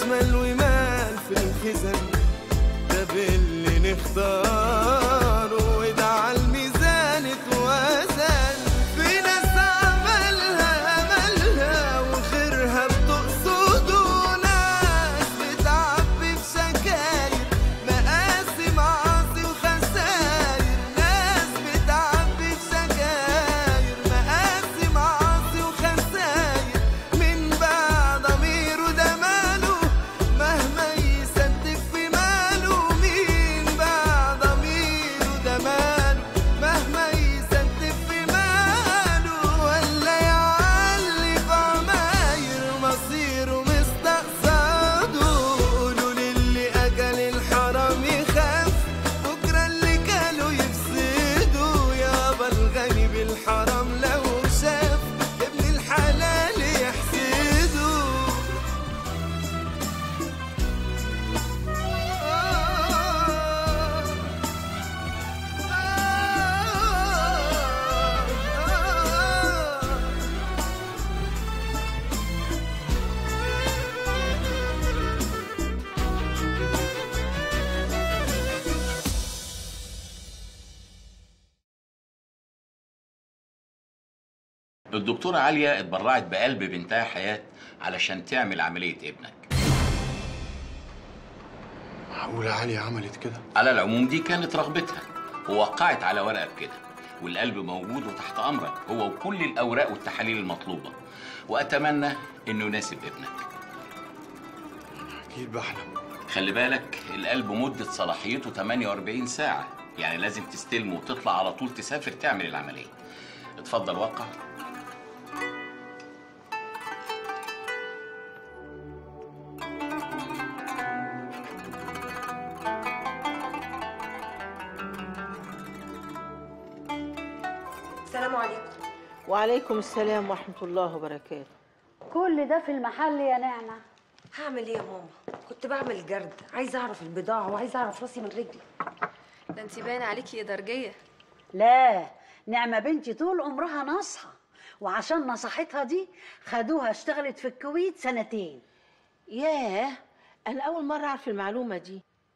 راس مال ومال في الخزن ده باللي نختاره وده على الميزان اتوزن في ناس عملها املها وخيرها بتقصده ناس بتعبي في شكاير مقاسي معاصي وخساير ناس بتعبي في شكاير مقاسي معاصي وخساير من بعد ضميره ده ماله مهما يصدق في ماله مين بعد ضميره ده ماله مهما يصدق في ماله ولا يعلي في عماير مصيره مستقصده قولوا للي اكل الحرام يخاف بكره اللي كانوا يفسدوا يابا الغني بالحرام لو شاف ابن الحلال يحسده الدكتورة عليا اتبرعت بقلب بنتها حياة علشان تعمل عملية ابنك معقولة عليا عملت كده على العموم دي كانت رغبتها ووقعت على ورقة بكده والقلب موجود وتحت أمرك هو وكل الأوراق والتحاليل المطلوبة وأتمنى إنه يناسب ابنك أكيد بحلم خلي بالك القلب مدة صلاحيته 48 ساعة يعني لازم تستلمه وتطلع على طول تسافر تعمل العملية اتفضل وقع السلام عليكم وعليكم السلام ورحمة الله وبركاته كل ده في المحل يا نعمة هعمل ايه يا ماما كنت بعمل جرد عايزه اعرف البضاعه وعايزه اعرف راسي من رجلي ده انت باين عليكي يا درجيه لا نعمة بنتي طول عمرها ناصحة وعشان نصحتها دي خدوها اشتغلت في الكويت سنتين ياه أنا أول مرة أعرف المعلومة دي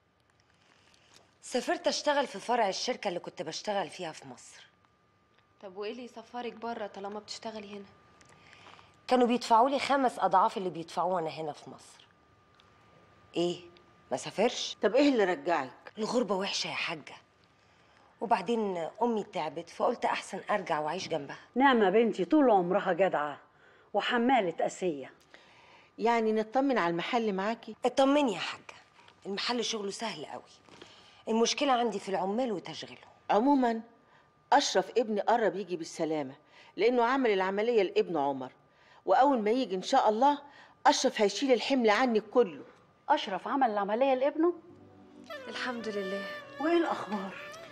سافرت اشتغل في فرع الشركه اللي كنت بشتغل فيها في مصر طب وايه اللي يسفرك بره طالما بتشتغلي هنا كانوا بيدفعوا لي خمس اضعاف اللي بيدفعوه انا هنا في مصر ايه ما سافرش طب إيه اللي رجعك؟ الغربه وحشه يا حاجه وبعدين امي تعبت فقلت احسن ارجع واعيش جنبها نعمة بنتي طول عمرها جدعة وحمالة أسية يعني نطمن على المحل معاكي؟ اطمني يا حاجه المحل شغله سهل قوي المشكله عندي في العمال وتشغيلهم عموما أشرف ابني قرب يجي بالسلامة لأنه عمل العملية لابن عمر وأول ما يجي إن شاء الله أشرف هيشيل الحمل عنك كله أشرف عمل العملية لابنه الحمد لله وإيه الأخبار؟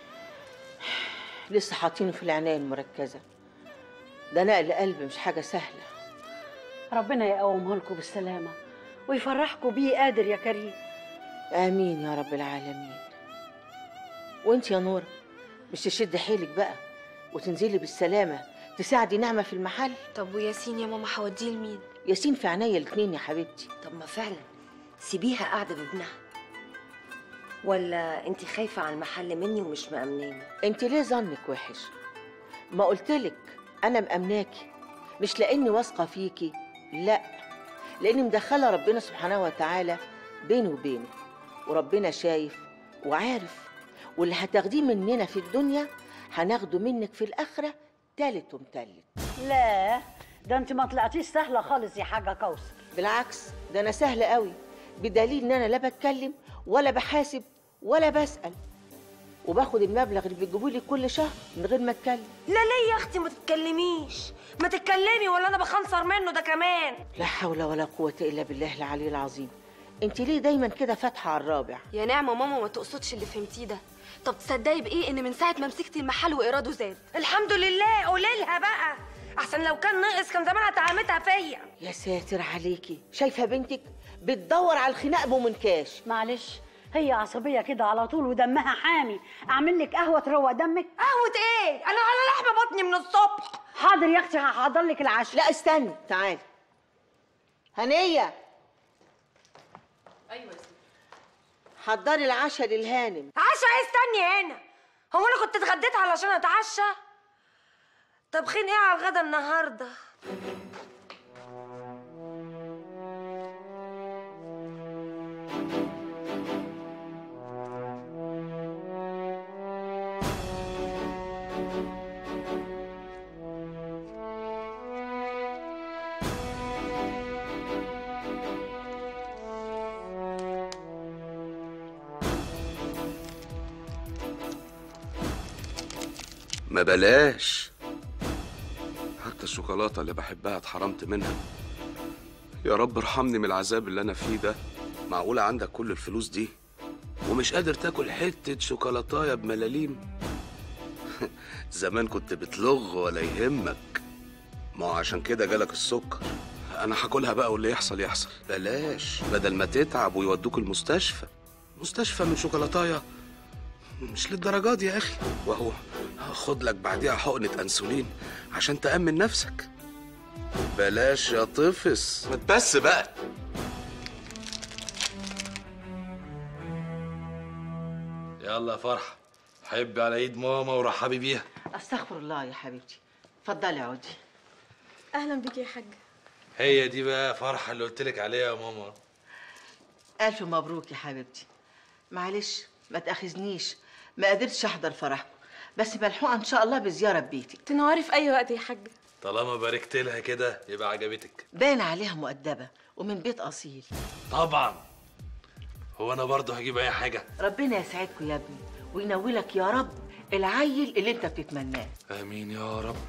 لسه حاطينه في العناية المركزة ده نقل قلب مش حاجة سهلة ربنا يقومه لكم بالسلامة ويفرحكم بيه قادر يا كريم آمين يا رب العالمين وانت يا نورة مش تشد حيلك بقى وتنزلي بالسلامة تساعدي نعمة في المحل طب وياسين يا ماما هوديه لمين ياسين في عينيا الاتنين يا حبيبتي طب ما فعلا سيبيها قاعده بابنها ولا انت خايفه على المحل مني ومش مأمناني انت ليه ظنك وحش ما قلتلك انا مأمناكي مش لاني واثقه فيكي لا لاني مدخله ربنا سبحانه وتعالى بيني وبينك وربنا شايف وعارف واللي هتاخديه مننا في الدنيا هناخده منك في الاخره تالت ومتلت لا ده انت ما طلعتيش سهلة خالص يا حاجة كوثر بالعكس ده انا سهله قوي بدليل ان انا لا بتكلم ولا بحاسب ولا بسال وباخد المبلغ اللي بيجيبوا لي كل شهر من غير ما اتكلم لا ليه يا اختي ما تتكلميش ما تتكلمي ولا انا بخنصر منه ده كمان لا حول ولا قوه الا بالله العلي العظيم انت ليه دايما كده فاتحه على الرابع يا نعمه ماما ما تقصدش اللي فهمتيه ده طب تصدقي بايه ان من ساعه ما مسكتي المحل وايراده زاد الحمد لله قولي لها بقى احسن لو كان ناقص كان زمانها اتهمتها فيا يا ساتر عليكي شايفه بنتك بتدور على الخناق بمنكاش معلش هي عصبية كده على طول ودمها حامي أعمل لك قهوة تروق دمك قهوة ايه؟ أنا على لحم بطني من الصبح حاضر يا أختي هحضر لك العشاء لا استني تعالي هنيه ايوه حضري العشاء للهانم عشا ايه استني هنا هو انا كنت اتغديت علشان اتعشى طبخين ايه على الغدا النهارده ما بلاش حتى الشوكولاتة اللي بحبها اتحرمت منها يا رب ارحمني من العذاب اللي أنا فيه ده معقولة عندك كل الفلوس دي ومش قادر تاكل حتة شوكولاتاية بملاليم زمان كنت بتلغ ولا يهمك ما هو عشان كده جالك السكر أنا هاكلها بقى واللي يحصل يحصل بلاش بدل ما تتعب ويودوك المستشفى مستشفى من شوكولاتاية مش للدرجات يا اخي وهو خد لك بعديها حقنة انسولين عشان تأمن نفسك بلاش يا طفس ما تبس بقى يلا يا فرحة حبي على ايد ماما ورحبي بيها استغفر الله يا حبيبتي اتفضلي اقعدي اهلا بيك يا حاج هي دي بقى فرحة اللي قلت لك عليها يا ماما الف مبروك يا حبيبتي معلش ما تاخذنيش ما قدرتش احضر فرحكم بس ملحوقه ان شاء الله بزياره ببيتك تنوري في اي وقت يا حاج طالما باركت لها كده يبقى عجبتك باين عليها مؤدبه ومن بيت اصيل طبعا هو انا برضه هجيب اي حاجة ربنا يسعدكم يا ابني وينولك يا رب العيل اللي انت بتتمناه امين يا رب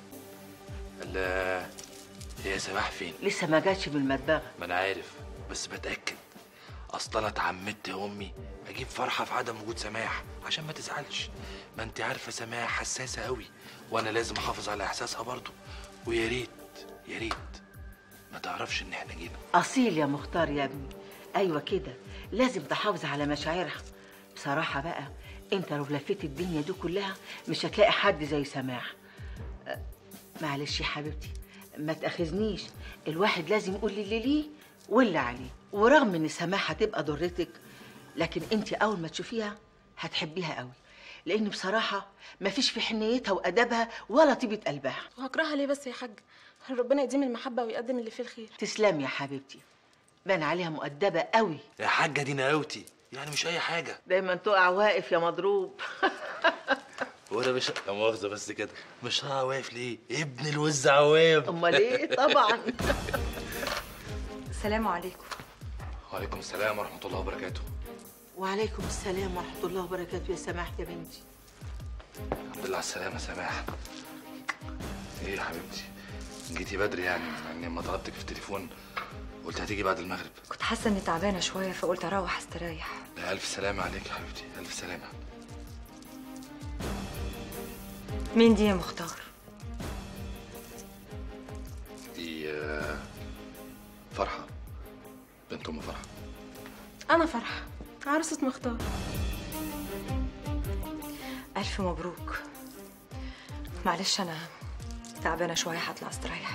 الله هي سماح فين لسه ما جاتش من المدبغه ما انا عارف بس بتاكد اصلا انا اتعمدت يا امي اجيب فرحه في عدم وجود سماح عشان ما تزعلش ما انت عارفه سماح حساسه قوي وانا لازم احافظ على احساسها برضو ويا ريت يا ريت ما تعرفش ان احنا جينا اصيل يا مختار يا ابني ايوه كده لازم تحافظ على مشاعرها بصراحه بقى انت لو لفيت الدنيا دي كلها مش هتلاقي حد زي سماح أه، معلش يا حبيبتي ما تاخذنيش الواحد لازم يقول اللي ليه واللي عليه ورغم ان سماح هتبقى ضرتك لكن انت اول ما تشوفيها هتحبيها قوي لان بصراحه مفيش في حنيتها وادبها ولا طيبه قلبها وهكرهها ليه بس يا حاج ربنا يديم المحبه ويقدم اللي فيه الخير تسلمي يا حبيبتي بان عليها مؤدبه قوي يا حاجه دي نقاوتي يعني مش اي حاجه دايما تقع واقف يا مضروب وانا مش لا مؤاخذه بس كده مش هقع واقف ليه ابن الوز عوام امال ايه طبعا السلام عليكم وعليكم السلام ورحمه الله وبركاته وعليكم السلام ورحمه الله وبركاته يا سماح يا بنتي الحمد لله على السلامه سماح ايه يا حبيبتي جيتي بدري يعني مع اني لما طلبتك في التليفون قلت هتيجي بعد المغرب كنت حاسه اني تعبانه شويه فقلت اروح استريح لا الف سلامه عليك يا حبيبتي الف سلامه مين دي يا مختار دي آه، فرحه بنت ام فرحه انا فرحه عروسه مختار الف مبروك معلش انا تعبانه شويه هطلع استريح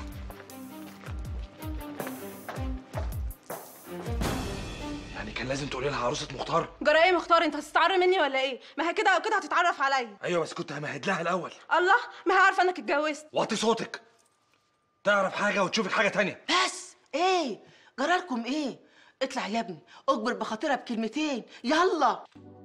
يعني كان لازم تقولي لها عروسه مختار جرى ايه مختار انت هتستعر مني ولا ايه ما هي كده او كده هتتعرف عليا ايوه بس كنت همهد لها الاول الله ما هي عارفه انك اتجوزت وطي صوتك تعرف حاجه وتشوفك حاجه تانية بس ايه جرالكم ايه اطلع يا ابني اجبر بخاطرها بكلمتين يلا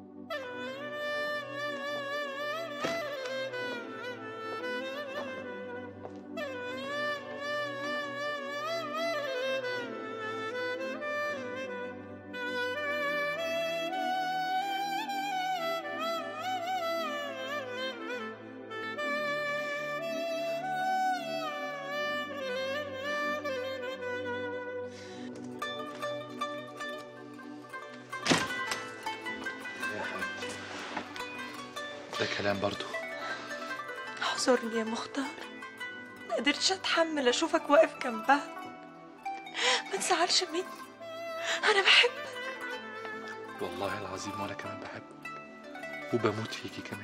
يا حبيبتي ده كلام برضو اعذرني يا مختار ما قدرتش اتحمل اشوفك واقف جنبها ما تزعلش مني انا بحبك والله العظيم وانا كمان بحبك وبموت فيكي كمان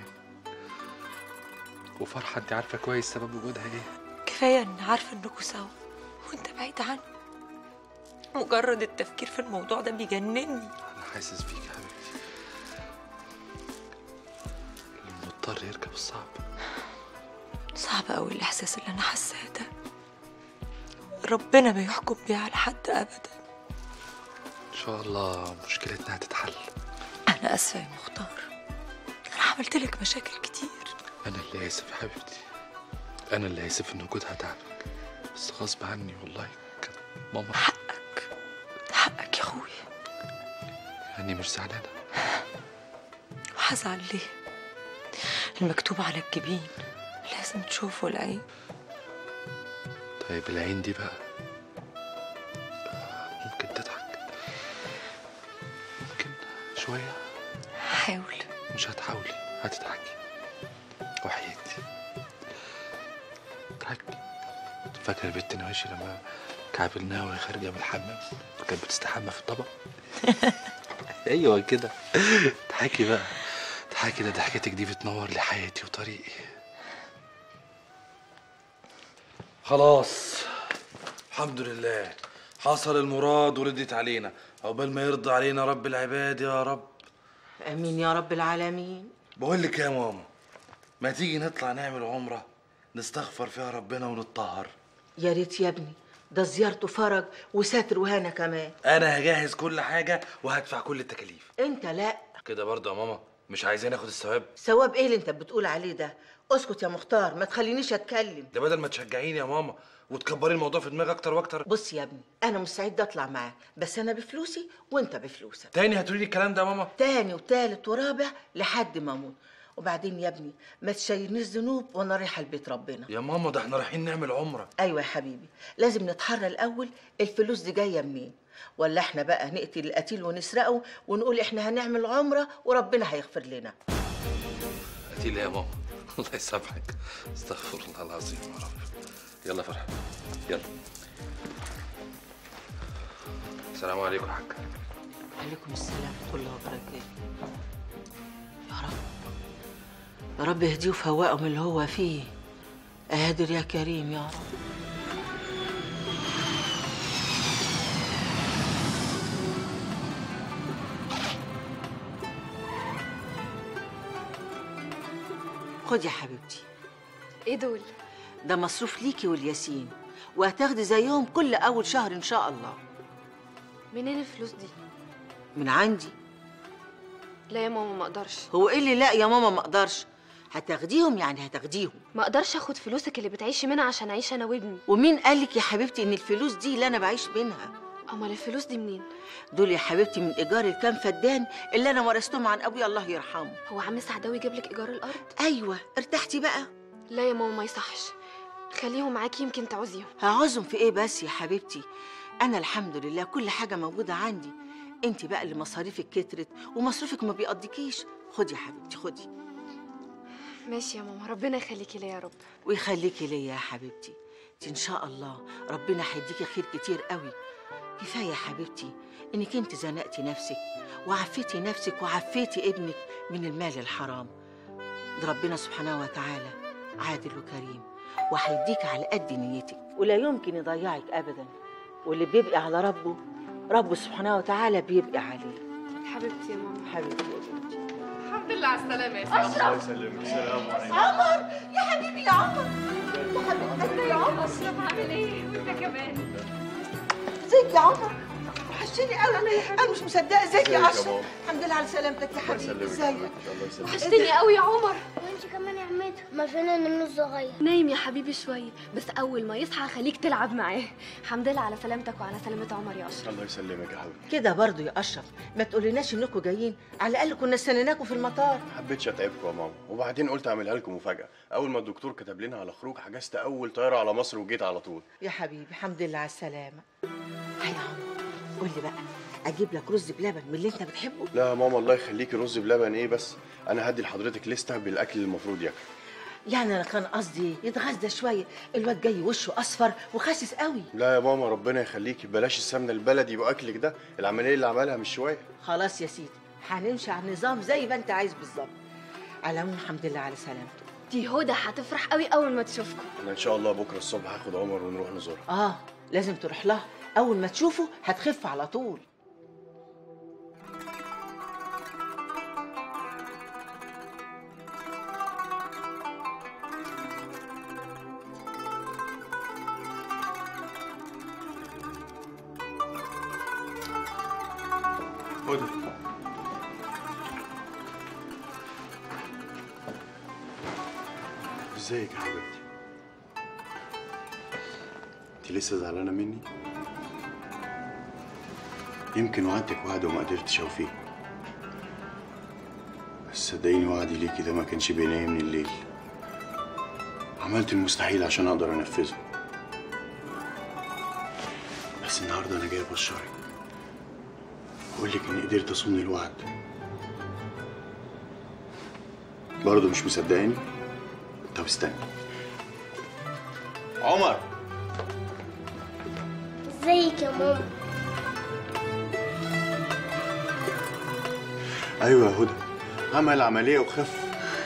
وفرحه انت عارفه كويس سبب وجودها ايه كفايه ان عارفه انكوا سوا وانت بعيد عني مجرد التفكير في الموضوع ده بيجنني انا حاسس بيك يا حبيبتي المضطر يركب الصعب صعب قوي الاحساس اللي انا حاساه ده ربنا ما يحكم بيه على حد ابدا ان شاء الله مشكلتنا هتتحل انا اسفه يا مختار انا عملت لك مشاكل كتير انا اللي اسف يا حبيبتي انا اللي اسف ان وجودها تعبك بس غصب عني والله كان ماما حقك يا اخويا يعني مش زعلانه وهزعل ليه المكتوب على الجبين لازم تشوفه العين طيب العين دي بقى ممكن تضحك ممكن شويه حاول مش هتحاولي هتضحكي وحياتي ضحكي فاكرة البت نواشي لما كعبلناها وهي خارجة من الحمام كانت بتستحمى في الطبق ايوه كده ضحكي بقى ضحكي ده ضحكتك دي بتنور لي حياتي وطريقي خلاص الحمد لله حصل المراد وردت علينا عقبال ما يرضى علينا رب العباد يا رب امين يا رب العالمين بقول لك يا ماما ما تيجي نطلع نعمل عمرة نستغفر فيها ربنا ونتطهر يا ريت يا ابني ده زيارته فرج وساتر وهنا كمان انا هجهز كل حاجة وهدفع كل التكاليف انت لا كده برضه يا ماما مش عايزين ناخد الثواب ثواب ايه اللي انت بتقول عليه ده اسكت يا مختار ما تخلينيش اتكلم ده بدل ما تشجعيني يا ماما وتكبري الموضوع في دماغي اكتر واكتر بص يا ابني انا مستعد اطلع معاه بس انا بفلوسي وانت بفلوسك تاني هتقولي لي الكلام ده يا ماما تاني وتالت ورابع لحد ما اموت وبعدين يا ابني ما تشيلنيش ذنوب وانا رايحه لبيت ربنا يا ماما ده احنا رايحين نعمل عمرة ايوه يا حبيبي لازم نتحرى الاول الفلوس دي جايه منين ولا احنا بقى نقتل القتيل ونسرقه ونقول احنا هنعمل عمره وربنا هيغفر لنا قتيل يا ماما الله يسامحك استغفر الله العظيم يا رب يلا فرح يلا السلام عليكم يا حاج عليكم السلام ورحمه الله وبركاته يا رب يا رب اهديه وفوقه من اللي هو فيه قادر يا كريم يا رب خد يا حبيبتي ايه دول ده مصروف ليكي والياسين وهتاخدي زيهم كل اول شهر ان شاء الله منين الفلوس دي من عندي لا يا ماما ما اقدرش هو ايه اللي لا يا ماما ما اقدرش هتاخديهم يعني هتاخديهم ما اقدرش اخد فلوسك اللي بتعيشي منها عشان اعيش انا وابني ومين قالك يا حبيبتي ان الفلوس دي اللي انا بعيش منها امال الفلوس دي منين دول يا حبيبتي من ايجار الكام فدان اللي انا ورثتهم عن ابويا الله يرحمه هو عم سعداوي جاب لك ايجار الارض ايوه ارتحتي بقى لا يا ماما ما يصحش خليهم معاكي يمكن تعوزيهم هعوزهم في ايه بس يا حبيبتي انا الحمد لله كل حاجه موجوده عندي انت بقى اللي مصاريفك كترت ومصروفك ما بيقضيكيش خدي يا حبيبتي خدي ماشي يا ماما ربنا يخليكي ليا يا رب ويخليكي ليا يا حبيبتي انت ان شاء الله ربنا هيديكي خير كتير قوي كفايه يا حبيبتي انك انت زنقتي نفسك وعفيتي نفسك وعفيتي ابنك من المال الحرام ده ربنا سبحانه وتعالى عادل وكريم وهيديك على قد نيتك ولا يمكن يضيعك ابدا واللي بيبقى على ربه ربه سبحانه وتعالى بيبقى عليه حبيبتي يا ماما حبيبتي يا بنتي الحمد لله على السلامة يا أشرف. الله يسلمك السلام عليكم عمر يا حبيبي يا عمر يا حبيبي يا عمر أشرف عامل إيه؟ وأنت كمان ازيك يا عمر وحشتني قوي انا مش مصدقه ازيك يا ازيك يا اشرف ماما؟ الحمد لله على سلامتك يا حبيبي ازيك وحشتني قوي يا عمر وانت كمان يا عمتي ما فين النمر الصغير نايم يا حبيبي شويه بس اول ما يصحى هخليك تلعب معاه الحمد لله على سلامتك وعلى سلامه عمر يا اشرف الله يسلمك يا حبيبي كده برضو يا اشرف ما تقوليناش انكم جايين على الاقل كنا استنيناكم في المطار ما حبيتش اتعبكم يا ماما وبعدين قلت اعملها لكم مفاجاه اول ما الدكتور كتب لنا على خروج حجزت اول طياره على مصر وجيت على طول يا حبيبي الحمد لله على السلامه هيا يا عمر قول لي بقى اجيب لك رز بلبن من اللي انت بتحبه لا يا ماما الله يخليكي رز بلبن ايه بس انا هدي لحضرتك لسته بالاكل اللي المفروض ياكل يعني انا كان قصدي يتغذى شويه الواد جاي وشه اصفر وخاسس قوي لا يا ماما ربنا يخليكي بلاش السمنه البلدي واكلك ده العمليه اللي عملها مش شويه خلاص يا سيدي هنمشي على النظام زي ما انت عايز بالظبط على العموم الحمد لله على سلامته دي هدى هتفرح قوي اول ما تشوفكم انا ان شاء الله بكره الصبح هاخد عمر ونروح نزورها اه لازم تروح لها اول ما تشوفه هتخف على طول هدى ازيك يا حبيبتي انت لسه زعلانه مني يمكن وعدتك وعد وما قدرتش اوفيه بس صدقيني وعدي ليكي ده ما كانش بينامني الليل عملت المستحيل عشان اقدر انفذه بس النهارده انا جاي ابشرك اقول لك اني قدرت اصون الوعد برضه مش مصدقاني طب استنى عمر ازيك يا ماما ايوه يا هدى عمل عمليه وخف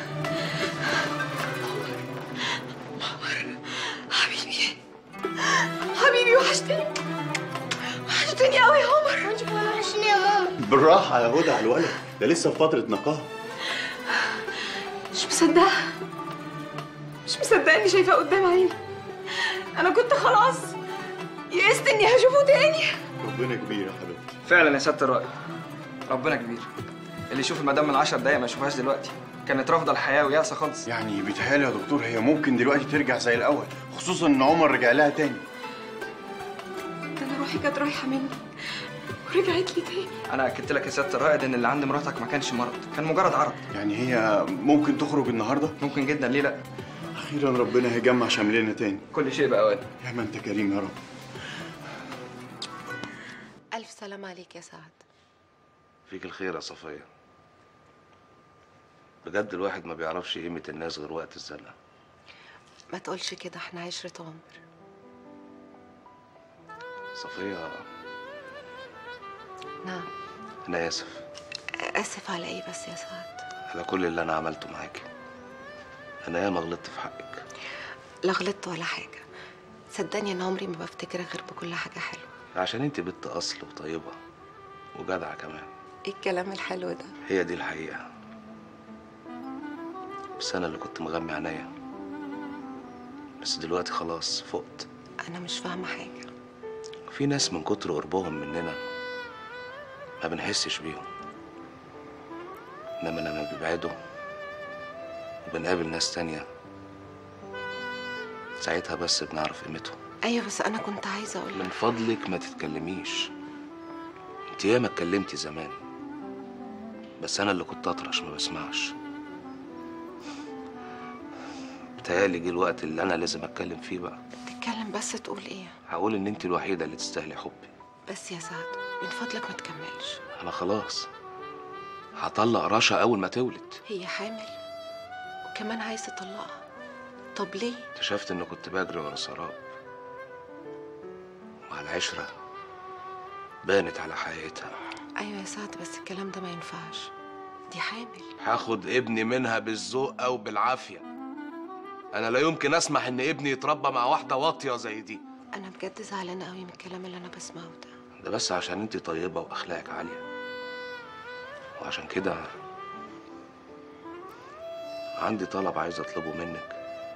حبيبي حبيبي وحشتني وحشتني قوي يا عمر وانت كمان وحشني يا ماما بالراحه يا هدى على الولد ده لسه في فتره نقاهه مش مصدقة مش مصدقة اني شايفاه قدام عيني انا كنت خلاص يئست اني هشوفه تاني ربنا كبير يا حبيبتي فعلا يا سياده الرائد ربنا كبير اللي يشوف المدام من 10 دقايق ما يشوفهاش دلوقتي كانت رافضه الحياه ويأسه خالص يعني بيتهيألي يا دكتور هي ممكن دلوقتي ترجع زي الاول خصوصا ان عمر رجع لها تاني ده انا روحي كانت رايحه مني ورجعت لي تاني انا اكدت لك يا سياده الرائد ان اللي عند مراتك ما كانش مرض كان مجرد عرض يعني هي ممكن تخرج النهارده ممكن جدا ليه لا اخيرا ربنا هيجمع شملنا تاني كل شيء باوان يا ما انت كريم يا رب ألف سلام عليك يا سعد فيك الخير يا صفية بجد الواحد ما بيعرفش قيمة الناس غير وقت الزنقة ما تقولش كده احنا عشرة عمر صفية نعم أنا آسف آسف على إيه بس يا سعد على كل اللي أنا عملته معاكي أنا ياما غلطت في حقك لا غلطت ولا حاجة صدقني إن عمري ما بفتكرك غير بكل حاجة حلوة عشان انت بنت أصل وطيبة وجدعة كمان إيه الكلام الحلو ده هي دي الحقيقة بس أنا اللي كنت مغمي عينيا بس دلوقتي خلاص فقت أنا مش فاهمة حاجة في ناس من كتر قربهم مننا ما بنحسش بيهم انما لما بيبعدوا وبنقابل ناس تانية ساعتها بس بنعرف قيمتهم أيوة بس أنا كنت عايزة أقول من فضلك ما تتكلميش انت ياما اتكلمتي زمان بس انا اللي كنت اطرش ما بسمعش بتهيألي جه الوقت اللي انا لازم اتكلم فيه بقى تتكلم بس تقول إيه هقول ان انت الوحيده اللي تستاهلي حبي بس يا سعد من فضلك ما تكملش انا خلاص هطلق رشا اول ما تولد هي حامل وكمان عايز تطلقها طب ليه اكتشفت اني كنت بجري ورا سراب وعلى العشره بانت على حقيقتها أيوة يا سعد بس الكلام ده ما ينفعش دي حامل هاخد ابني منها بالذوق او بالعافيه انا لا يمكن اسمح ان ابني يتربى مع واحده واطيه زي دي أنا بجد زعلانة قوي من الكلام اللي أنا بسمعه ده ده بس عشان انت طيبه واخلاقك عاليه وعشان كده عندي طلب عايز اطلبه منك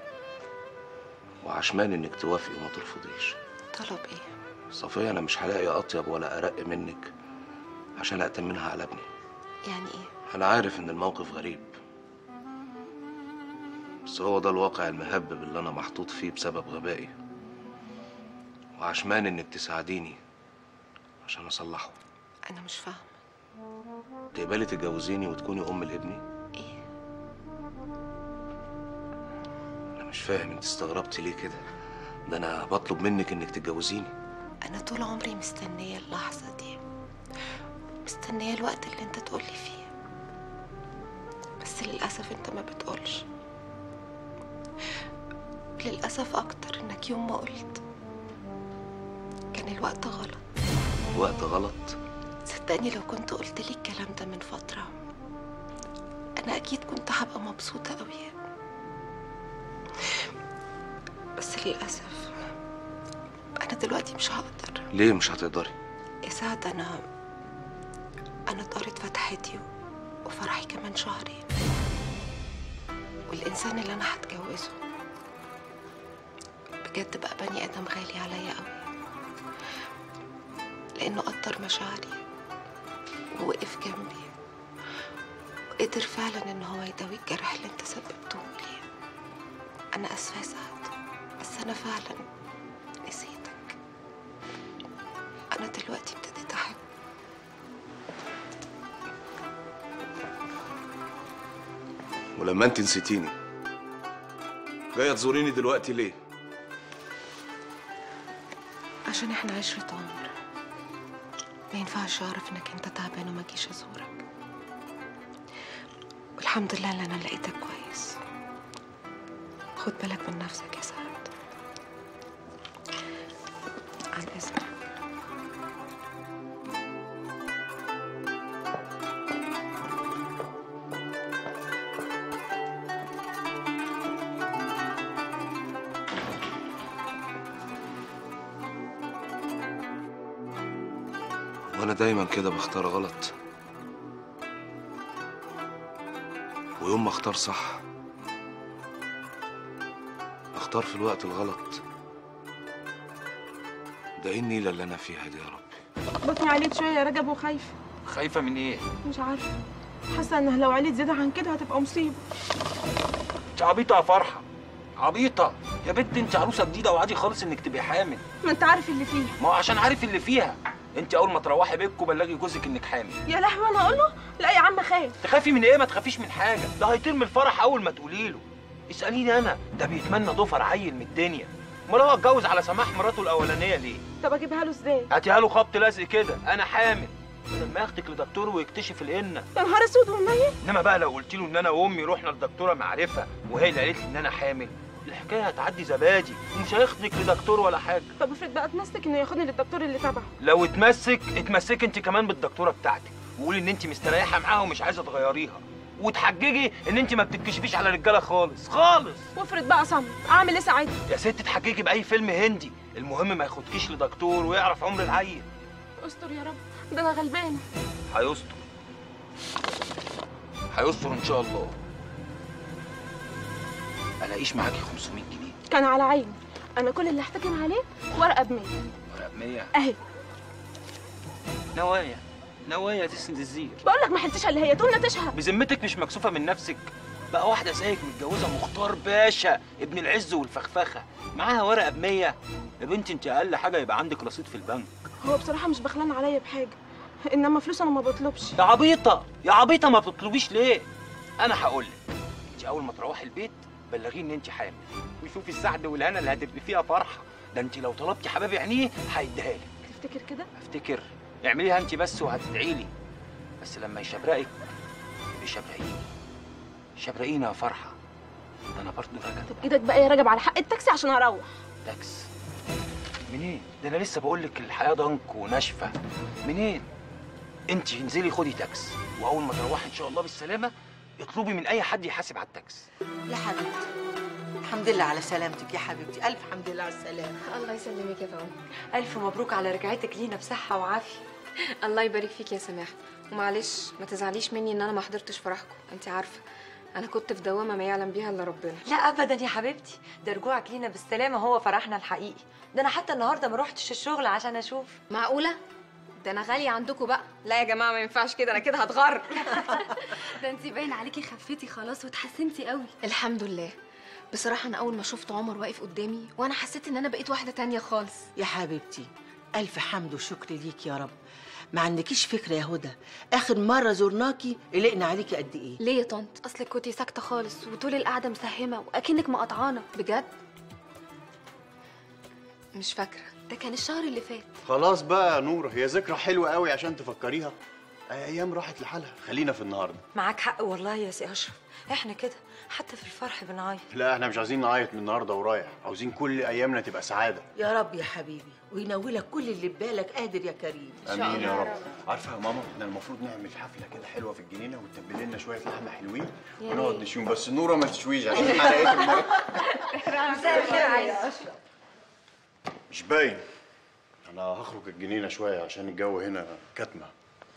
وعشمان انك توافقي وما ترفضيش طلب إيه صفية انا مش هلاقي اطيب ولا ارق منك عشان اأتمنها على ابني يعني إيه انا عارف ان الموقف غريب بس هو ده الواقع المهبب اللي انا محطوط فيه بسبب غبائي وعشمان انك تساعديني عشان اصلحه أنا مش فاهمة تقبلي تتجوزيني وتكوني ام لابني إيه انا مش فاهم انت استغربتي ليه كده ده انا بطلب منك انك تتجوزيني أنا طول عمري مستنية اللحظة دي مستنية الوقت اللي أنت تقولي فيه بس للأسف أنت ما بتقولش للأسف أكتر إنك يوم ما قلت كان الوقت غلط وقت غلط صدقني لو كنت قلت لي الكلام ده من فترة أنا أكيد كنت هبقى مبسوطة أوي بس للأسف انا دلوقتي مش هقدر ليه مش هتقدري يا سعد انا انا طارت فتحتي وفرحي كمان شهرين والانسان اللي انا هتجوزه بجد بقى بني ادم غالي عليا قوي لانه قدر مشاعري ووقف جنبي وقدر فعلا ان هو يداوي الجرح اللي انت سببته لي انا اسفه يا سعد بس انا فعلا نسيتك انا دلوقتي ابتديت احب ولما انت نسيتيني جايه تزوريني دلوقتي ليه عشان احنا عشرة عمر ما ينفعش اعرف انك انت تعبان وما اجيش ازورك والحمد لله ان انا لقيتك كويس خد بالك من نفسك يا سعد عن اذنك وانا دايما كده بختار غلط ويوم ما اختار صح اختار في الوقت الغلط ده ايه النيله اللي انا فيها دي يا رب بطني عليت شويه يا رجب وخايفه خايفه من ايه مش عارفه حاسه ان لو عليت زياده عن كده هتبقى مصيبه انت عبيطه يا فرحه عبيطه يا بنت انت عروسه جديده وعادي خالص انك تبقي حامل ما انت عارف اللي فيه ما هو عشان عارف اللي فيها انت اول ما تروحي بيتكم بلغي جوزك انك حامل يا لهوي انا اقول له لا يا عم خايف تخافي من ايه ما تخافيش من حاجه ده هيطير من الفرح اول ما تقولي له اساليني انا ده بيتمنى ضفر عيل من الدنيا امال هو اتجوز على سماح مراته الاولانيه ليه طب اجيبها له ازاي هاتيها له خبط لازق كده انا حامل بدل ما ياخدك لدكتور ويكتشف القنه يا نهار اسود ومنيل انما بقى لو قلت له ان انا وامي رحنا لدكتوره معرفه وهي اللي قالت لي ان انا حامل الحكايه هتعدي زبادي ومش هياخدك لدكتور ولا حاجه طب افرض بقى اتمسك انه ياخدني للدكتور اللي تبعه لو اتمسك اتمسك انت كمان بالدكتوره بتاعتك وقولي ان انت مستريحه معاها ومش عايزه تغيريها وتحججي ان انت ما بتتكشفيش على رجاله خالص خالص وافرض بقى صمت اعمل ايه ساعتها يا ست تحججي باي فيلم هندي المهم ما ياخدكيش لدكتور ويعرف عمر العيل استر يا رب ده انا غلبانه هيستر هيستر ان شاء الله الاقيش معاكي 500 جنيه كان على عيني انا كل اللي احتكم عليه ورقه ب 100 ورق 100 اهي نوايا نوايا تسند الزير بقول لك ما حلتش اللي هي تقول تشهق بذمتك مش مكسوفه من نفسك بقى واحده زيك متجوزه مختار باشا ابن العز والفخفخه معاها ورقه ب 100 يا بنتي انت اقل حاجه يبقى عندك رصيد في البنك هو بصراحه مش بخلان عليا بحاجه انما فلوس انا ما بطلبش يا عبيطه يا عبيطه ما بتطلبيش ليه انا هقول لك انت اول ما تروحي البيت بلغيه ان انت حامل وشوفي السعد والهنا اللي هتبقي فيها فرحه ده انت لو طلبتي حبايب عينيه هيديها لك تفتكر كده افتكر اعمليها انت بس وهتدعي لي بس لما يشبرقك يبقى شبرقيني شبرقيني يا فرحه ده انا برضه رجب طب ايدك بقى يا رجب على حق التاكسي عشان اروح تاكس منين ده انا لسه بقول لك الحياه ضنك وناشفه منين انت انزلي خدي تاكس واول ما تروحي ان شاء الله بالسلامه اطلبي من اي حد يحاسب على التاكس يا حبيبتي الحمد لله على سلامتك يا حبيبتي الف حمد لله على السلامه الله يسلمك يا فوان ألف مبروك على رجعتك لينا بصحة وعافية الله يبارك فيك يا سماح ومعلش ما تزعليش مني ان انا ما حضرتش فرحكم انت عارفه انا كنت في دوامه ما يعلم بيها الا ربنا لا أبدا يا حبيبتي ده رجوعك لينا بالسلامة هو فرحنا الحقيقي ده أنا حتى النهاردة ما روحتش الشغل عشان أشوف معقوله ده انا غاليه عندكم بقى لا يا جماعه ما ينفعش كده انا كده هتغر ده انت باين عليكي خفتي خلاص وتحسنتي قوي الحمد لله بصراحه انا اول ما شفت عمر واقف قدامي وانا حسيت ان انا بقيت واحده تانية خالص يا حبيبتي الف حمد وشكر ليك يا رب ما عندكيش فكره يا هدى اخر مره زرناكي قلقنا عليكي قد ايه ليه يا طنط اصلك كنتي ساكته خالص وطول القعده مسهمه واكنك مقطعانه بجد مش فاكره ده كان الشهر اللي فات خلاص بقى يا نور هي ذكرى حلوه قوي عشان تفكريها ايام راحت لحالها خلينا في النهارده معاك حق والله يا سي أشرف إحنا كده حتى في الفرح بنعيط لا احنا مش عايزين نعيط من النهارده ورايح عاوزين كل ايامنا تبقى سعاده يا رب يا حبيبي وينولك كل اللي ببالك قادر يا كريم امين يا رب عارفه يا ماما احنا المفروض نعمل حفله كده حلوه في الجنينه وتتبل لنا شويه لحمه حلوين يا ونقعد ريت. نشوي بس نوره ما تشويش عشان حرقت الميه مساء الخير يا أشرف مش باين انا هخرج الجنينه شويه عشان الجو هنا كتمه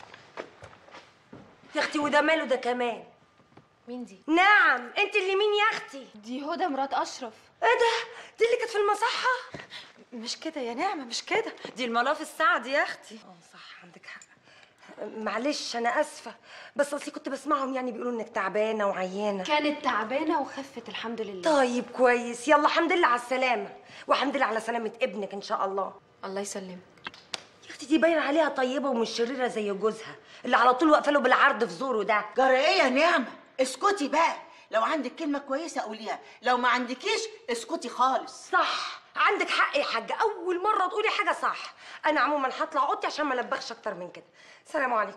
يا اختي وده ماله ده كمان مين دي؟ نعم انت اللي مين يا اختي دي هدى مرات اشرف ايه ده دي اللي كانت في المصحه مش كده يا نعمه مش كده دي الملاف السعد يا اختي اه صح عندك حق معلش انا اسفه بس اصلي كنت بسمعهم يعني بيقولوا انك تعبانه وعيانه كانت تعبانه وخفت الحمد لله طيب كويس يلا الحمد لله على السلامه والحمد لله على سلامه ابنك ان شاء الله الله يسلمك يا اختي دي باين عليها طيبه ومش شريره زي جوزها اللي على طول واقفه له بالعرض في زوره ده جرى ايه يا نعمه اسكتي بقى لو عندك كلمه كويسه قوليها لو ما عندكيش اسكتي خالص صح عندك حق يا حاجه اول مره تقولي حاجه صح انا عموما هطلع اوضتي عشان ما البخش اكتر من كده سلام عليكم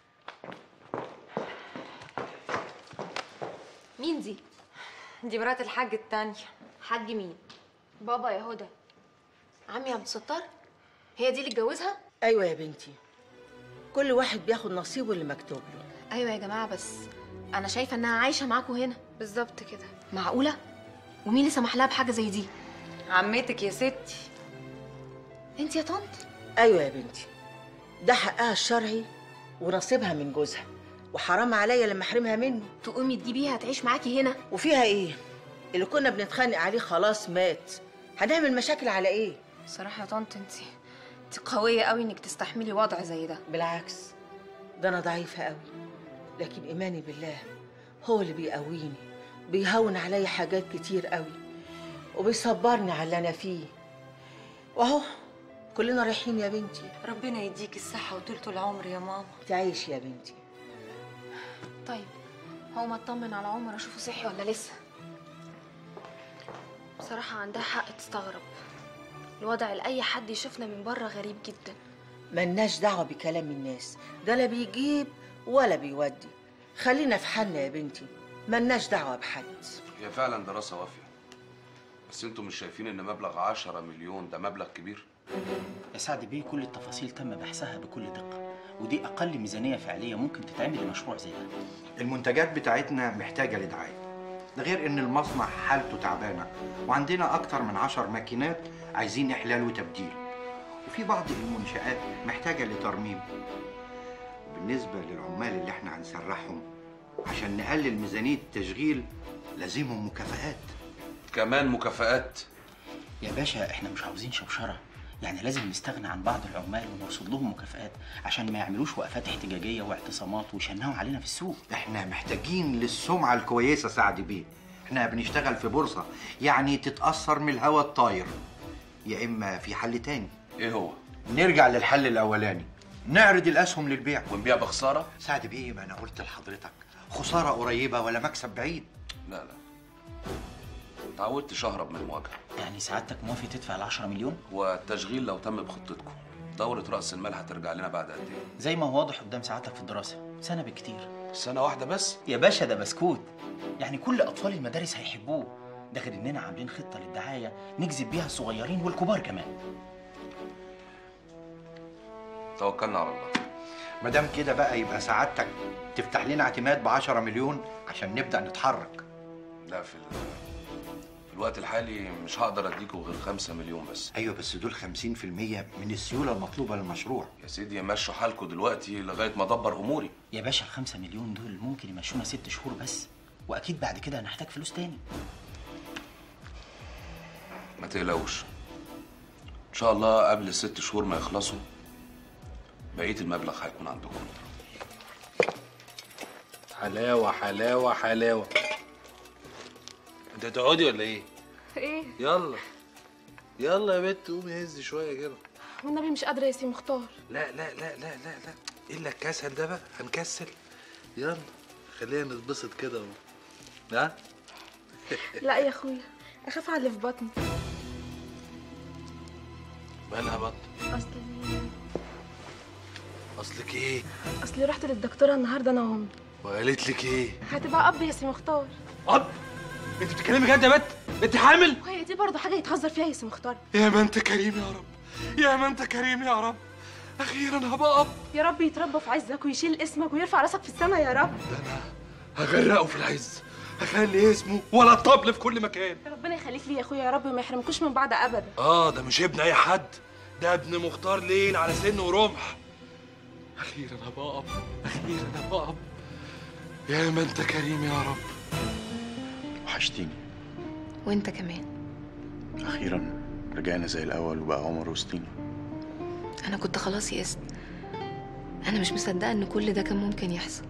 مين دي؟ دي مرات الحاج التانية حاج مين؟ بابا يا هدى عمي عبد الستار هي دي اللي اتجوزها؟ ايوه يا بنتي كل واحد بياخد نصيبه اللي مكتوب له ايوه يا جماعه بس انا شايفه انها عايشه معاكم هنا بالظبط كده معقوله ومين اللي سمح لها بحاجه زي دي عمتك يا ستي انت يا طنط ايوه يا بنتي ده حقها الشرعي ونصيبها من جوزها وحرام عليا لما احرمها منه تقومي تجيبيها تعيش معاكي هنا وفيها ايه اللي كنا بنتخانق عليه خلاص مات هنعمل مشاكل على ايه بصراحه يا طنط انت انت قويه قوي انك تستحملي وضع زي ده بالعكس ده انا ضعيفه قوي لكن ايماني بالله هو اللي بيقويني بيهون عليا حاجات كتير قوي وبيصبرني على اللي انا فيه واهو كلنا رايحين يا بنتي ربنا يديك الصحة وطولة العمر يا ماما تعيش يا بنتي طيب هقوم اطمن على عمر اشوفه صحي ولا لسه بصراحه عندها حق تستغرب الوضع لاي حد يشوفنا من بره غريب جدا ملناش دعوه بكلام الناس ده لا بيجيب ولا بيودي خلينا في حالنا يا بنتي ملناش دعوه بحد هي فعلا دراسة وافية بس انتوا مش شايفين ان مبلغ 10 مليون ده مبلغ كبير؟ يا سعد بيه كل التفاصيل تم بحثها بكل دقة ودي أقل ميزانية فعلية ممكن تتعمل لمشروع زي ده المنتجات بتاعتنا محتاجة لدعاية ده غير ان المصنع حالته تعبانة وعندنا اكتر من عشر ماكينات عايزين احلال وتبديل وفي بعض المنشآت محتاجة لترميم بالنسبة للعمال اللي احنا هنسرحهم عشان نقلل ميزانية التشغيل لازمهم مكافآت كمان مكافآت يا باشا احنا مش عاوزين شوشرة يعني لازم نستغنى عن بعض العمال ونرصد لهم مكافآت عشان ما يعملوش وقفات احتجاجية واعتصامات ويشنقوا علينا في السوق احنا محتاجين للسمعة الكويسة سعد بيه احنا بنشتغل في بورصة يعني تتأثر من الهوا الطاير يا إما في حل تاني ايه هو؟ نرجع للحل الأولاني نعرض الأسهم للبيع ونبيع بخسارة؟ سعد بيه ما أنا قلت لحضرتك خسارة قريبة ولا مكسب بعيد لا لا اتعودتش اهرب من المواجهة يعني سعادتك موافق تدفع ال 10 مليون؟ والتشغيل لو تم بخطتكم دورة رأس المال هترجع لنا بعد قد ايه؟ زي ما هو واضح قدام سعادتك في الدراسة سنة بالكتير سنة واحدة بس؟ يا باشا ده بسكوت يعني كل أطفال المدارس هيحبوه ده غير إننا عاملين خطة للدعاية نجذب بيها الصغيرين والكبار كمان توكلنا على الله ما دام كده بقى يبقى سعادتك تفتح لنا اعتماد ب 10 مليون عشان نبدأ نتحرك لا في ال- في الوقت الحالي مش هقدر اديكوا غير خمسة مليون بس ايوه بس دول 50% من السيوله المطلوبه للمشروع يا سيدي مشوا حالكوا دلوقتي لغاية ما ادبر اموري يا باشا الخمسة مليون دول ممكن يمشونا ست شهور بس وأكيد بعد كده هنحتاج فلوس تاني ما تقلقوش ان شاء الله قبل الست شهور ما يخلصوا بقية المبلغ هيكون عندكم حلاوة حلاوة حلاوة انت هتقعدي ولا ايه؟ ايه يلا يلا يا بت قومي هزي شوية كده والنبي مش قادره يا سي مختار لا لا لا لا لا لا الا الكسل ده بقى هنكسل يلا خلينا نتبسط كده و- ها لا يا اخويا اخاف على اللي في بطني مالها بطن اصل اصلك ايه اصلي رحت للدكتوره النهارده انا وامي وقالت لك ايه هتبقى اب يا سي مختار اب انت بتتكلمي جد يا بت انت حامل وهي دي برضه حاجه يتهزر فيها يا سي مختار يا ما انت كريم يا رب يا ما انت كريم يا رب اخيرا هبقى اب يا رب يتربى في عزك ويشيل اسمك ويرفع راسك في السماء يا رب هغرقه في العز اخلي اسمه ولا طبل في كل مكان ربنا يخليك لي يا اخويا يا رب وما يحرمكوش من بعض ابدا اه ده مش ابن اي حد ده ابن مختار ليل على سن ورمح اخيرا هبقى اب اخيرا هبقى اب يا ما انت كريم يا رب وحشتيني وانت كمان اخيرا رجعنا زي الاول وبقى عمر وسطينا انا كنت خلاص يئست انا مش مصدقه ان كل ده كان ممكن يحصل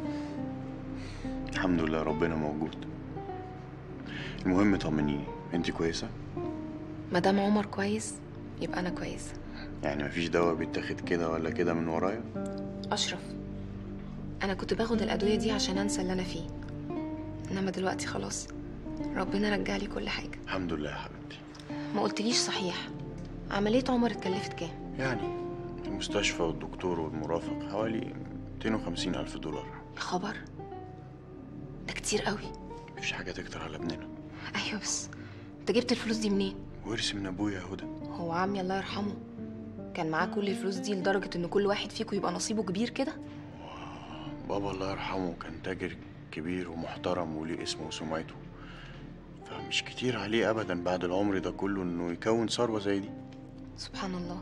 الحمد لله ربنا موجود المهم طمنيني انت كويسه ما دام عمر كويس يبقى انا كويسه يعني مفيش دواء بيتاخد كده ولا كده من ورايا اشرف انا كنت باخد الادويه دي عشان انسى اللي انا فيه انما دلوقتي خلاص ربنا رجع لي كل حاجه الحمد لله يا حبيبتي ما قلتليش صحيح عمليه عمر اتكلفت كام يعني المستشفى والدكتور والمرافق حوالي 250 ألف دولار يا خبر ده كتير قوي مفيش حاجة تكتر على ابننا ايوه بس انت جبت الفلوس دي منين ورث من أبويا يا هدى هو عمي الله يرحمه كان معاه كل الفلوس دي لدرجه ان كل واحد فيكم يبقى نصيبه كبير كده بابا الله يرحمه كان تاجر كبير ومحترم وليه اسمه وسمعته فمش كتير عليه أبدا بعد العمر ده كله إنه يكون ثروة زي دي سبحان الله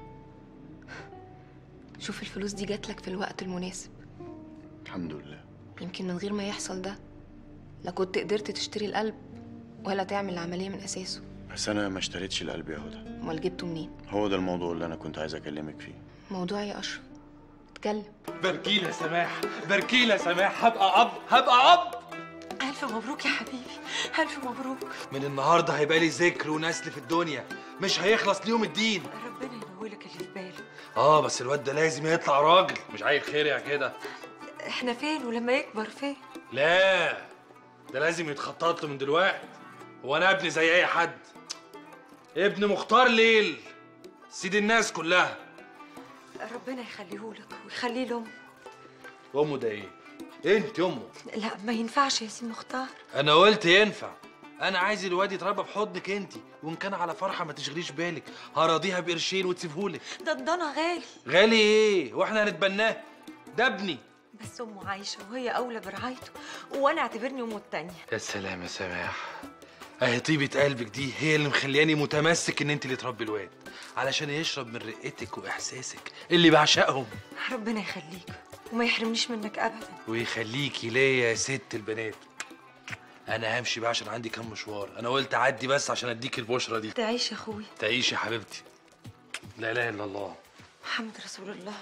شوف الفلوس دي جاتلك في الوقت المناسب الحمد لله يمكن من غير ما يحصل ده لا كنت قدرت تشتري القلب ولا تعمل العملية من أساسه بس أنا ما اشتريتش القلب يا هدى أمال جبته منين؟ هو ده الموضوع اللي أنا كنت عايز أكلمك فيه موضوع يا أشرف اتكلم باركيلة يا سماح باركيلة يا سماح هبقى اب هبقى اب ألف مبروك يا حبيبي ألف مبروك من النهارده هيبقى لي ذكر ونسل في الدنيا مش هيخلص ليوم الدين ربنا ينولك اللي في باله اه بس الواد ده لازم يطلع راجل مش عيل خيرع كده احنا فين ولما يكبر فين لا ده لازم يتخطط له من دلوقتي هو انا ابني زي اي حد ابن مختار ليل سيد الناس كلها ربنا يخليهولك ويخليه لأمه امه ده ايه انت امه لا ما ينفعش يا سي مختار انا قلت ينفع انا عايز الواد يتربى في حضنك انت وان كان على فرحه ما تشغليش بالك هراضيها بقرشين وتسيبهولك ده الضنا غالي غالي ايه واحنا هنتبناه ده ابني بس أمه عايشة وهي أولى برعايته وأنا اعتبرني أمه التانية يا سلام يا سماح اهي طيبة قلبك دي هي اللي مخلياني متمسك ان انت اللي تربي الواد علشان يشرب من رقتك واحساسك اللي بعشقهم ربنا يخليك وما يحرمنيش منك أبدا ويخليكي ليا يا ست البنات انا همشي بقى عشان عندي كام مشوار انا قلت اعدي بس عشان اديك البشرة دي تعيش يا أخوي تعيشي يا حبيبتي لا اله الا الله محمد رسول الله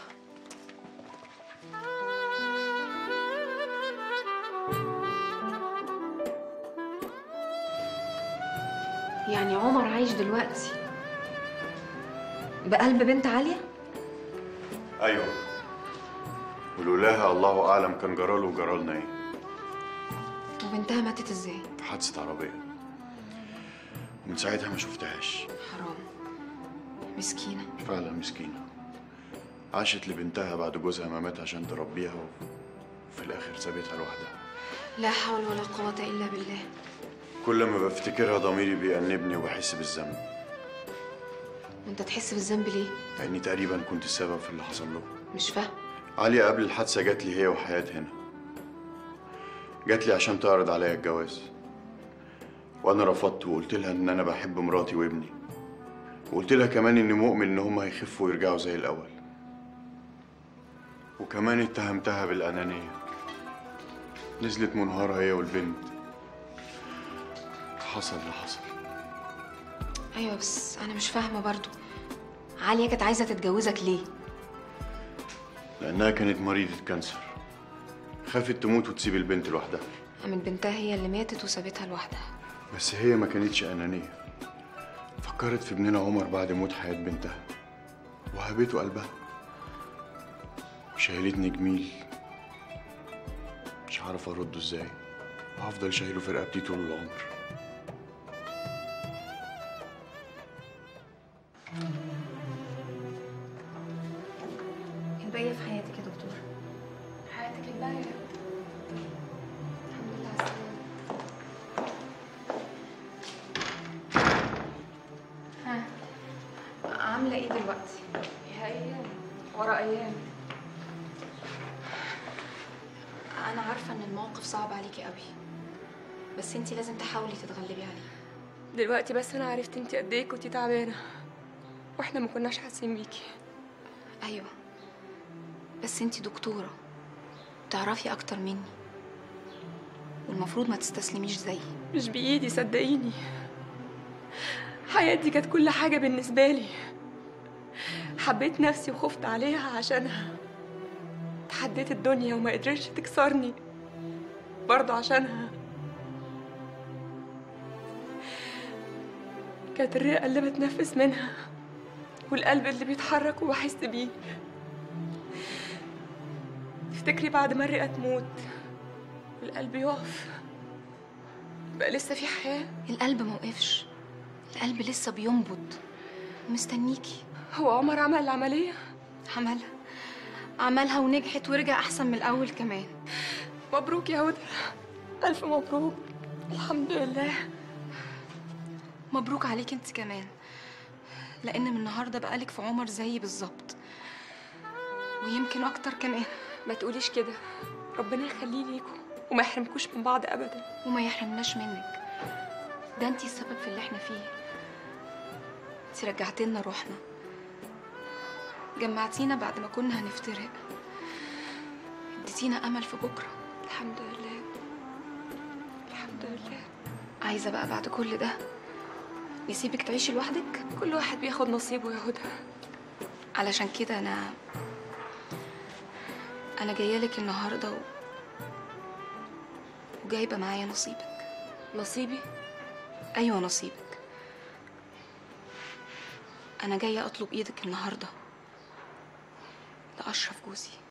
يعني عمر عايش دلوقتي بقلب بنت عالية؟ أيوه ولولاها الله أعلم كان جراله وجرالنا إيه وبنتها ماتت ازاي؟ في حادثة عربية ومن ساعتها ما شفتهاش حرام مسكينة فعلا مسكينة عاشت لبنتها بعد جوزها ما مات عشان تربيها وفي الآخر سابتها لوحدها لا حول ولا قوة إلا بالله كل ما بفتكرها ضميري بيأنبني وبحس بالذنب وانت تحس بالذنب ليه؟ لأني تقريبا كنت السبب في اللي حصل له مش فاهم عليا قبل الحادثة جات لي هي وحياة هنا جات لي عشان تعرض عليا الجواز وأنا رفضت وقلت لها إن أنا بحب مراتي وابني وقلت لها كمان إني مؤمن إن هما هيخفوا ويرجعوا زي الأول وكمان اتهمتها بالأنانية نزلت منهارة هي والبنت حصل اللي حصل أيوة بس أنا مش فاهمة برضو عالية كانت عايزة تتجوزك ليه؟ لأنها كانت مريضة كانسر خافت تموت وتسيب البنت لوحدها قامت بنتها هي اللي ماتت وسابتها لوحدها بس هي ما كانتش أنانية فكرت في ابننا عمر بعد موت حياة بنتها وهبته قلبها وشايلتني جميل مش عارف أرده إزاي وهفضل شايله في رقبتي طول العمر الباقية في حياتك يا دكتور حياتك الباقية الحمد لله على السلامة ها عاملة ايه دلوقتي؟ يا أيام ورا أيام أنا عارفة إن الموقف صعب عليكي قوي بس انتي لازم تحاولي تتغلبي عليه دلوقتي بس انا عرفت انت قد ايه كنتي تعبانه واحنا ما كناش حاسين بيكي ايوه بس انتي دكتوره تعرفي اكتر مني والمفروض ما تستسلميش زيي مش بايدي صدقيني حياتي كانت كل حاجه بالنسبه لي حبيت نفسي وخفت عليها عشانها تحديت الدنيا وما قدرتش تكسرني برضه عشانها كانت الرئة اللي بتنفس منها والقلب اللي بيتحرك وبحس بيه تفتكري بعد ما الرئة تموت والقلب يقف بقى لسه في حياة القلب موقفش القلب لسه بينبض ومستنيكي هو عمر عمل العملية؟ عملها عملها ونجحت ورجع أحسن من الأول كمان مبروك يا هدى ألف مبروك الحمد لله مبروك عليك انت كمان لأن من النهاردة بقالك في عمر زيي بالظبط ويمكن أكتر كمان ما تقوليش كده ربنا يخليه ليكوا وما يحرمكوش من بعض أبدا وما يحرمناش منك ده انتي السبب في اللي احنا فيه انتي رجعتي لنا روحنا جمعتينا بعد ما كنا هنفترق اديتينا امل في بكره الحمد لله الحمد لله عايزه بقى بعد كل ده نسيبك تعيشي لوحدك كل واحد بياخد نصيبه يا هدى علشان كده انا انا جايه لك النهارده و... وجايبه معايا نصيبك نصيبي ايوه نصيبك انا جايه اطلب ايدك النهارده لاشرف جوزي